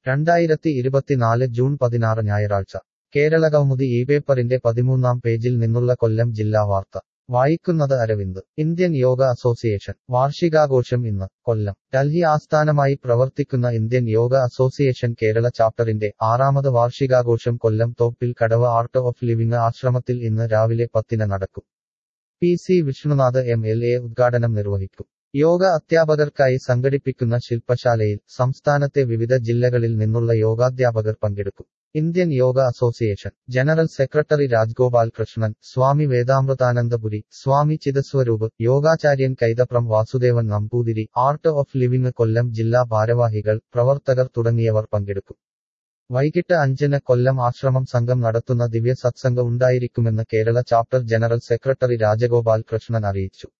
രണ്ടായിരത്തി ഇരുപത്തിനാല് ജൂൺ പതിനാറ് ഞായറാഴ്ച കേരളകൗമുദി ഈ പേപ്പറിന്റെ പതിമൂന്നാം പേജിൽ നിന്നുള്ള കൊല്ലം ജില്ലാ വാർത്ത വായിക്കുന്നത് അരവിന്ദ് ഇന്ത്യൻ യോഗ അസോസിയേഷൻ വാർഷികാഘോഷം ഇന്ന് കൊല്ലം ഡൽഹി ആസ്ഥാനമായി പ്രവർത്തിക്കുന്ന ഇന്ത്യൻ യോഗ അസോസിയേഷൻ കേരള ചാപ്റ്ററിന്റെ ആറാമത് വാർഷികാഘോഷം Kollam Thoppil Kadavu art of living ആശ്രമത്തിൽ ഇന്ന് രാവിലെ പത്തിന് നടക്കും P C Vishnunath M L A ഉദ്ഘാടനം നിർവഹിക്കും യോഗ അധ്യാപകർക്കായി സംഘടിപ്പിക്കുന്ന ശില്പശാലയിൽ സംസ്ഥാനത്തെ വിവിധ ജില്ലകളിൽ നിന്നുള്ള യോഗാധ്യാപകർ പങ്കെടുക്കും Indian yoga association general secretary Rajgopal Krishnan Swami Vedamrithanandapuri Swami Chidaswaroop യോഗാചാര്യൻ Kaithapram Vasudevan Namboothiri art of living Kollam ജില്ലാ ഭാരവാഹികൾ പ്രവർത്തകർ തുടങ്ങിയവർ പങ്കെടുക്കും വൈകിട്ട് അഞ്ചിന് കൊല്ലം ആശ്രമം സംഘം നടത്തുന്ന ദിവ്യ സത്സംഗം ഉണ്ടായിരിക്കുമെന്ന് Kerala chapter general secretary Rajagopal Krishnan അറിയിച്ചു